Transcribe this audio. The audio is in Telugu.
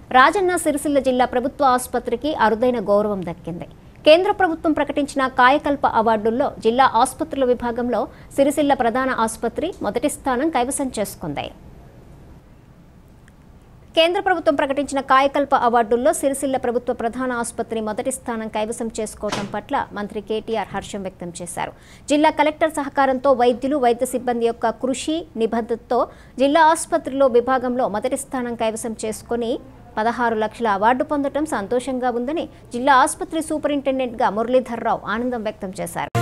రాజన్న సిరిసిల్ల జిల్లా ప్రభుత్వ ఆసుపత్రికి అరుదైన గౌరవం దక్కింది కేంద్ర ప్రభుత్వం ప్రకటించిన కాయకల్ప అవార్డుల్లో జిల్లా ఆసుపత్రుల విభాగంలో సిరిసిల్ల ప్రధాన ఆసుపత్రి మొదటి స్థానం కైవసం చేసుకుంది కేంద్ర ప్రభుత్వం ప్రకటించిన కాయకల్ప అవార్డుల్లో సిరిసిల్ల ప్రభుత్వ ప్రధాన ఆసుపత్రి మొదటి స్థానం కైవసం చేసుకోవడం పట్ల మంత్రి కేటీఆర్ హర్షం వ్యక్తం చేశారు జిల్లా కలెక్టర్ సహకారంతో వైద్యులు వైద్య సిబ్బంది యొక్క కృషి నిబద్ధతతో జిల్లా ఆసుపత్రిలో విభాగంలో మొదటి స్థానం కైవసం చేసుకుని పదహారు లక్షల అవార్డు పొందడం సంతోషంగా ఉందని జిల్లా ఆసుపత్రి సూపరింటెండెంట్గా మురళీధర్రావు ఆనందం వ్యక్తం చేశారు